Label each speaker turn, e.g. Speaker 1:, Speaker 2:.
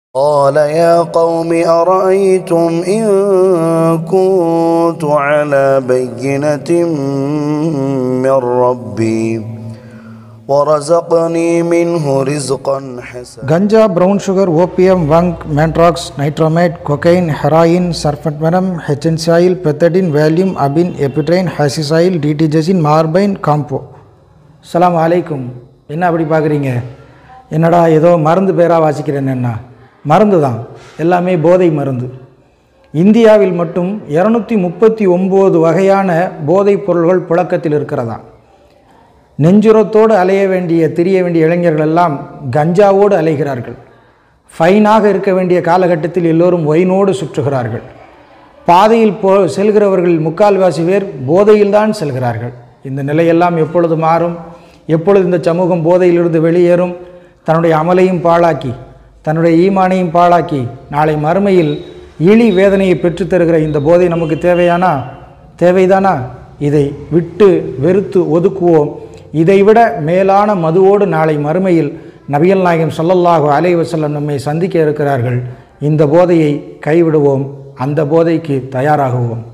Speaker 1: قال يا قوم أرأيتم إن كنت على بينة من ربي ورزقني منه رزقا حسنا
Speaker 2: ganja brown sugar opium bhang mandrax நைட்ரோமேட் cocaine heroin சர்ஃபட்மெனம் ஹெச்சன்சாயில் பெத்தடின் வேல்யூம் அபின் எபிட்ரைன் ஹசிசாயில் டிடிஜசின் மார்பைன் காம்போ அஸ்ஸலாமு அலைக்கும் என்ன அப்படி பார்க்குறீங்க என்னடா ஏதோ மருந்து பேராக வாசிக்கிறேன் என்ன மருந்து தான் எல்லாமே போதை மருந்து இந்தியாவில் மட்டும் இரநூத்தி முப்பத்தி ஒம்பது வகையான போதைப் பொருள்கள் புழக்கத்தில் இருக்கிறதா நெஞ்சுரத்தோடு அலைய வேண்டிய திரிய வேண்டிய இளைஞர்கள் எல்லாம் கஞ்சாவோடு அலைகிறார்கள் ஃபைனாக இருக்க வேண்டிய காலகட்டத்தில் எல்லோரும் ஒயினோடு சுற்றுகிறார்கள் பாதையில் போ செல்கிறவர்கள் முக்கால்வாசி பேர் போதையில்தான் செல்கிறார்கள் இந்த நிலையெல்லாம் எப்பொழுது மாறும் எப்பொழுது இந்த சமூகம் போதையிலிருந்து வெளியேறும் தன்னுடைய அமலையும் பாழாக்கி தன்னுடைய ஈமானையும் பாழாக்கி நாளை மறுமையில் இழி வேதனையை பெற்றுத்தருகிற இந்த போதை நமக்கு தேவையானா தேவைதானா இதை விட்டு வெறுத்து ஒதுக்குவோம் இதைவிட மேலான மதுவோடு நாளை மறுமையில் நபிகள் நாயகம் ஸல்லல்லாஹு அலைஹி வஸல்லம் நம்மை சந்திக்க இருக்கிறார்கள் இந்த போதையை கைவிடுவோம் அந்த போதைக்கு தயாராகுவோம்